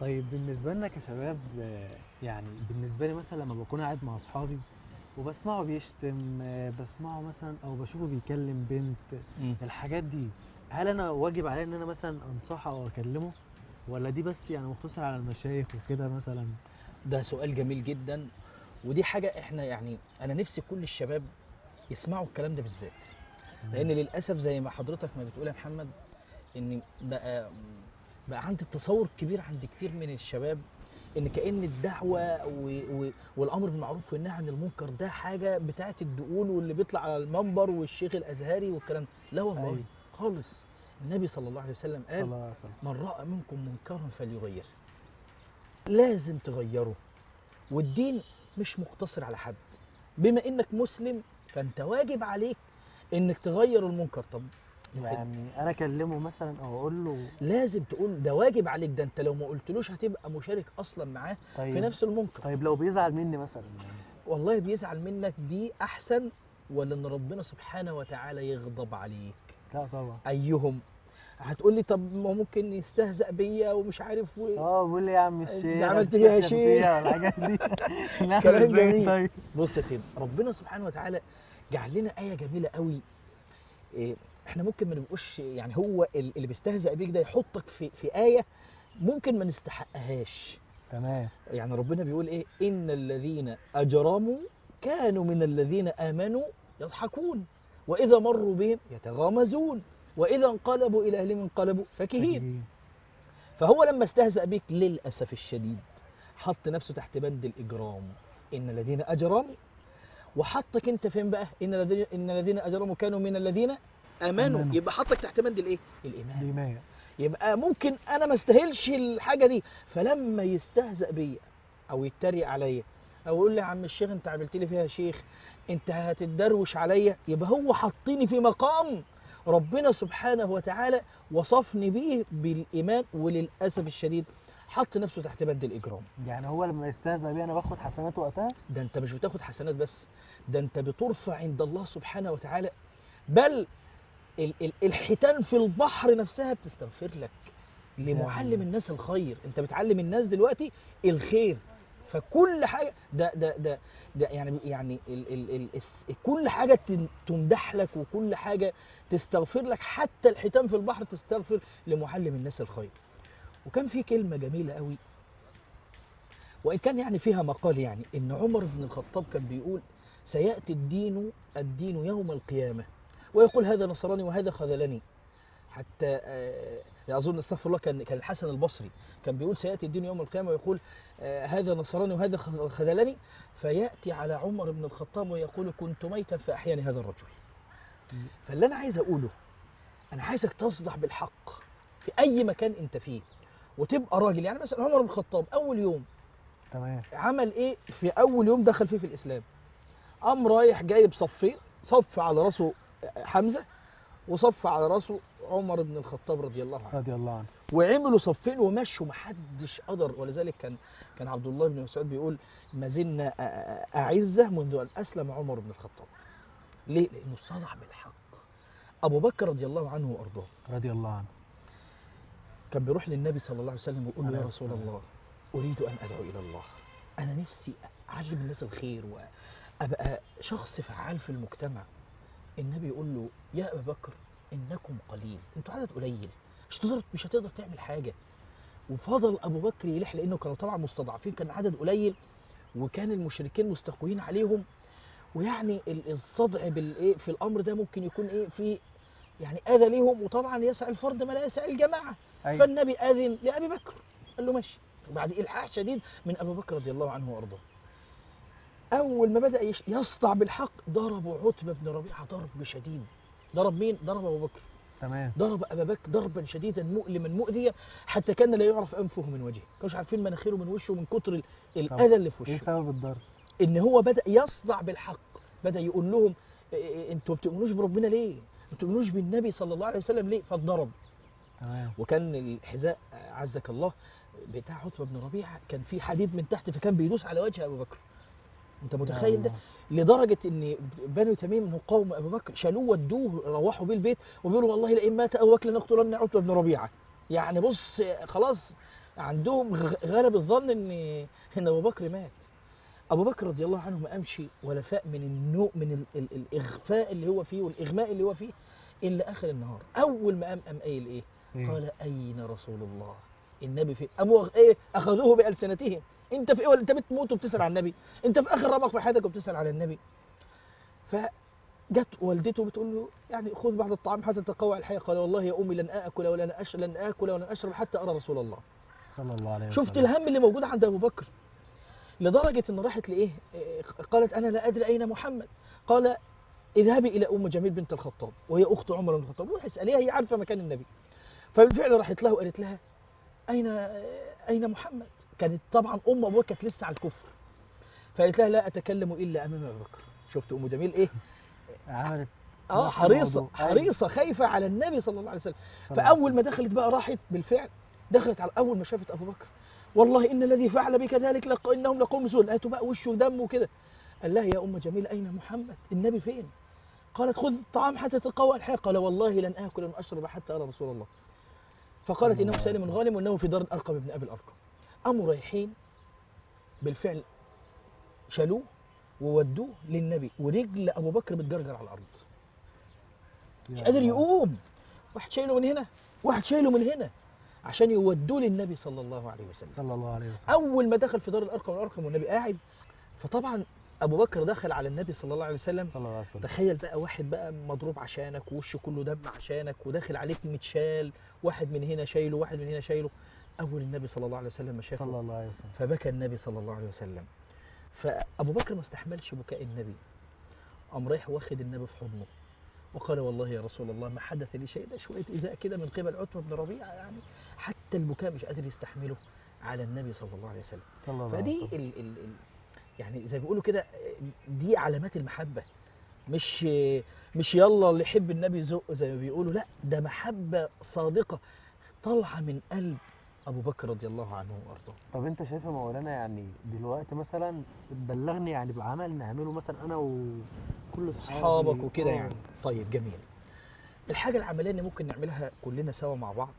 طيب بالنسبة لنا كشباب آه، يعني بالنسبة لي مثلا لما بكون قاعد مع أصحابي وبسمعه بيشتم آه، بسمعه مثلا أو بشوفه بيكلم بنت الحاجات دي هل أنا واجب عليا إن أنا مثلا أنصحه أو أكلمه ولا دي بس يعني مقتصر على المشايخ وكده مثلا ده سؤال جميل جدا ودي حاجة احنا يعني انا نفسي كل الشباب يسمعوا الكلام ده بالذات لان للاسف زي ما حضرتك ما بتقول يا محمد ان بقى بقى عندي تصور كبير عند كتير من الشباب ان كان الدعوه و... و... والامر بالمعروف والنهي عن المنكر ده حاجه بتاعه الدقون واللي بيطلع على المنبر والشيخ الازهري والكلام ده. لا والله أيوة. خالص النبي صلى الله عليه وسلم صلى قال الله عليه وسلم من راى منكم منكرا فليغيره لازم تغيره والدين مش مقتصر على حد بما انك مسلم فانت واجب عليك انك تغير المنكر طب يعني أنا أكلمه مثلا أو أقول له لازم تقول ده واجب عليك ده انت لو ما قلتلوش هتبقى مشارك اصلا معاه طيب في نفس المنكر طيب لو بيزعل مني مثلا يعني والله بيزعل منك دي احسن ولا ان ربنا سبحانه وتعالى يغضب عليك لا طبعا ايهم هتقول لي طب ما هو ممكن يستهزأ بيا ومش عارف و... اه بقول لي يا عم الشيخ عملت فيها هتفتخر شيخ. فيها والحاجات دي نعمل كلام ازاي جميل. طيب بص يا سيدي ربنا سبحانه وتعالى جعل لنا آية جميلة قوي إيه، احنا ممكن ما نبقوش يعني هو ال- اللي بيستهزأ بيك ده يحطك في في آية ممكن ما نستحقهاش تمام يعني ربنا بيقول ايه ان الذين اجرموا كانوا من الذين امنوا يضحكون واذا مروا بهم يتغامزون واذا انقلبوا الى اهلهم انقلبوا فكهين أكيد. فهو لما استهزأ بك للاسف الشديد حط نفسه تحت بند الاجرام ان الذين اجرموا وحطك انت فين بقى ان الذين ان الذين اجرموا كانوا من الذين امنوا آمنوا. يبقى حطك تحت بند الايه الايمان الإيمان يبقى ممكن انا ما استاهلش الحاجه دي فلما يستهزأ بيا او يتريق عليا او يقول لي يا عم الشيخ انت عملت لي فيها شيخ انت هتتدروش عليا يبقى هو حطني في مقام ربنا سبحانه وتعالى وصفني بيه بالايمان وللاسف الشديد حط نفسه تحت بند الاجرام يعني هو لما يستهزأ بي أنا باخد حسنات وقتها ده انت مش بتاخد حسنات بس ده انت بترفع عند الله سبحانه وتعالى بل ال- ال- الحيتان في البحر نفسها بتستغفر لك لمعلم يا. الناس الخير انت بتعلم الناس دلوقتي الخير فكل حاجه ده ده ده ده يعني يعني ال ال ال الس- كل حاجه تن- تمدح لك وكل حاجه تستغفر لك حتى الحيتان في البحر تستغفر لمعلم الناس الخير وكان في كلمه جميله قوي وان كان يعني فيها مقال يعني ان عمر بن الخطاب كان بيقول سياتي الدين الدين يوم القيامه ويقول هذا نصرني وهذا خذلني حتى آه، اظن استغفر الله كان كان الحسن البصري كان بيقول سياتي الدين يوم القيامه ويقول آه، هذا نصرني وهذا خذ- خذلني فياتي على عمر بن الخطاب ويقول كنت ميتا فاحياني هذا الرجل فاللي انا عايز اقوله انا عايزك تصدح بالحق في اي مكان انت فيه وتبقى راجل يعني مثلا عمر بن الخطاب اول يوم تمام عمل ايه في اول يوم دخل فيه في الاسلام قام رايح جايب صفين صف على راسه حمزه وصف على راسه عمر بن الخطاب رضي الله عنه رضي الله عنه وعملوا صفين ومشوا محدش قدر ولذلك كان كان عبد الله بن مسعود بيقول ما زلنا أ- أ- اعزه منذ ان اسلم عمر بن الخطاب ليه لانه صدع بالحق ابو بكر رضي الله عنه وارضاه رضي الله عنه كان بيروح للنبي صلى الله عليه وسلم ويقول له يا عليه رسول الصلاة الله أريد أن أدعو إلى الله أنا نفسي أعلم الناس الخير وأبقى شخص فعال في المجتمع النبي يقول له يا أبا بكر إنكم قليل أنتوا عدد قليل مش هتقدر مش هتقدر تعمل حاجة وفضل أبو بكر يلح لأنه كانوا طبعا مستضعفين كان عدد قليل وكان المشركين مستقوين عليهم ويعني ال- الصدع بالايه في الامر ده ممكن يكون ايه في يعني اذى ليهم وطبعا يسع الفرد ما لا يسع الجماعه أيوة. فالنبي اذن لابي بكر قال له ماشي بعد الحاح شديد من ابي بكر رضي الله عنه وارضاه اول ما بدا يش- يسطع بالحق ضربوا عتبه بن ربيعه ضرب شديد ضرب مين ضرب ابو بكر تمام ضرب ابا بكر ضربا شديدا مؤلما مؤذيا حتى كان لا يعرف انفه من وجهه كانوش عارفين مناخيره من وشه من كتر ال- الاذى اللي في ايه وشه سبب الضرب ان هو بدا يصدع بالحق بدا يقول لهم إيه- إيه- انتوا ما بتؤمنوش بربنا ليه ما بتؤمنوش بالنبي صلى الله عليه وسلم ليه فاتضرب تمام وكان الحذاء عزك الله بتاع عتبه بن ربيعه كان فيه حديد من تحت فكان بيدوس على وجه ابو بكر انت متخيل ده لدرجه ان بنو تميم مقاوم ابو بكر شالوه ودوه روحوا بيه البيت وبيقولوا والله لئن مات ابو بكر لنقتلن عتبه بن ربيعه يعني بص خلاص عندهم غ- غلب الظن ان ان ابو بكر مات ابو بكر رضي الله عنه ما قامش ولا فاق من النوء من ال ال الاغفاء اللي هو فيه والاغماء اللي هو فيه الا اخر النهار اول ما قام قام قايل ايه إيه؟ قال اين رسول الله النبي فين قاموا ايه اخذوه بالسنتهم انت في ايه ولا انت بتموت وبتسال على النبي انت في اخر رمق في حياتك وبتسال على النبي فجت والدته بتقول له يعني خذ بعض الطعام حتى تقوى الحياه قال والله يا امي لن اكل ولن أش لن اكل ولن اشرب حتى ارى رسول الله صلى الله عليه وسلم شفت الهم اللي موجود عند ابو بكر لدرجه ان راحت لايه إيه، قالت انا لا ادري اين محمد قال اذهبي الى ام جميل بنت الخطاب وهي اخت عمر بن الخطاب روحي اساليها هي عارفه مكان النبي فبالفعل راحت لها وقالت لها اين اين محمد كانت طبعا ام ابو بكر كانت لسه على الكفر فقالت لها لا اتكلم الا امام ابي بكر شفت ام جميل ايه عارف اه نفس حريصه الموضوع. أيوة. حريصه خايفه على النبي صلى الله عليه وسلم صلى الله عليه فاول ما دخلت بقى راحت بالفعل دخلت على اول ما شافت ابو بكر والله ان الذي فعل بك ذلك لق... انهم لقوم سوء لقيته بقى وشه دم وكده قال لها يا ام جميل اين محمد النبي فين قالت خذ الطعام حتى تقوى الحياه قال والله لن اكل ولن اشرب حتى ارى رسول الله فقالت صلى الله انه عليه سالم وسلم. غانم وانه في دار الارقم ابن ابي الارقم قاموا رايحين بالفعل شالوه وودوه للنبي ورجل ابو بكر بتجرجر على الارض مش يا قادر الله. يقوم واحد شايله من هنا واحد شايله من هنا عشان يودوه للنبي صلى الله عليه وسلم صلى الله عليه وسلم اول ما دخل في دار الارقم والارقم والنبي قاعد فطبعا ابو بكر دخل على النبي صلى الله عليه وسلم صلى الله عليه وسلم تخيل بقى واحد بقى مضروب عشانك ووشه كله دم عشانك وداخل عليك متشال واحد من هنا شايله واحد من هنا شايله اول النبي صلى الله عليه وسلم ما شافه صلى الله عليه وسلم فبكى النبي صلى الله عليه وسلم فابو بكر ما استحملش بكاء النبي قام رايح واخد النبي في حضنه وقال والله يا رسول الله ما حدث لي شيء ده شويه ايذاء كده من قبل عتبه بن ربيعه يعني حتى البكاء مش قادر يستحمله على النبي صلى الله عليه وسلم صلى الله عليه فدي وسلم ال ال ال يعني زي ما بيقولوا كده دي علامات المحبه مش مش يلا اللي يحب النبي زق زي ما بيقولوا لا ده محبه صادقه طالعه من قلب ابو بكر رضي الله عنه وارضاه طب انت شايف يا مولانا يعني دلوقتي مثلا بلغني يعني بعمل نعمله مثلا انا وكل اصحابي اصحابك وكده آه. يعني طيب جميل الحاجه العمليه اللي ممكن نعملها كلنا سوا مع بعض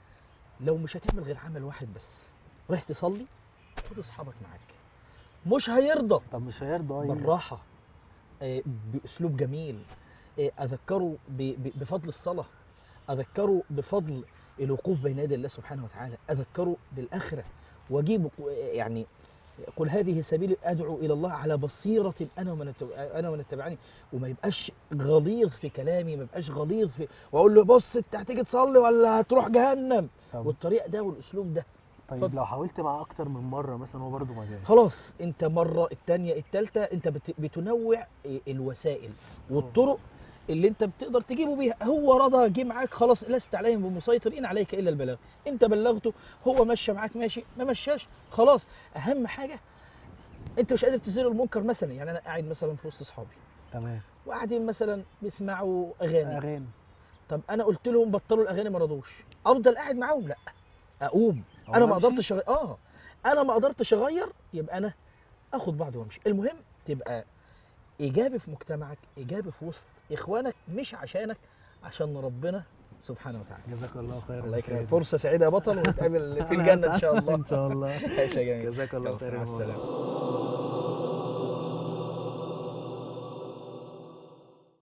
لو مش هتعمل غير عمل واحد بس رايح تصلي خد اصحابك معاك مش هيرضى طب مش هيرضى اه يجي. بالراحه آه، باسلوب جميل آه، اذكره ب- ب- بفضل الصلاه اذكره بفضل الوقوف بين يدي الله سبحانه وتعالى اذكره بالاخره واجيب يعني قل هذه سبيلي ادعو الى الله على بصيره انا ومن اتب- انا ومن اتبعني وما يبقاش غليظ في كلامي ما يبقاش غليظ في واقول له بص انت هتيجي تصلي ولا هتروح جهنم طب, والطريقه ده والاسلوب ده طيب اتفضل. لو حاولت معاه اكتر من مره مثلا هو برضه ما جاش خلاص انت مره الثانيه الثالثه انت بت- بتنوع الوسائل والطرق اللي انت بتقدر تجيبه بيها هو رضى جه معاك خلاص لست عليهم بمسيطر ان عليك الا البلاغ انت بلغته هو مشى معاك ماشي ما مشاش خلاص اهم حاجه انت مش قادر تزيل المنكر مثلا يعني انا قاعد مثلا في وسط اصحابي تمام وقاعدين مثلا بيسمعوا اغاني اغاني طب انا قلت لهم بطلوا الاغاني ما رضوش افضل قاعد معاهم لا اقوم أو انا ما أمشي؟ قدرتش أغير. اه انا ما قدرتش اغير يبقى انا اخد بعض وامشي المهم تبقى ايجابي في مجتمعك ايجابي في وسط اخوانك مش عشانك عشان ربنا سبحانه وتعالى جزاك الله خير الله يا يكرمك سيدي. فرصه سعيده يا بطل ونتقابل في أنا الجنه ان شاء الله ان شاء الله ماشي يا جميل جزاك الله يلا، خير يا مع مولانا. السلامه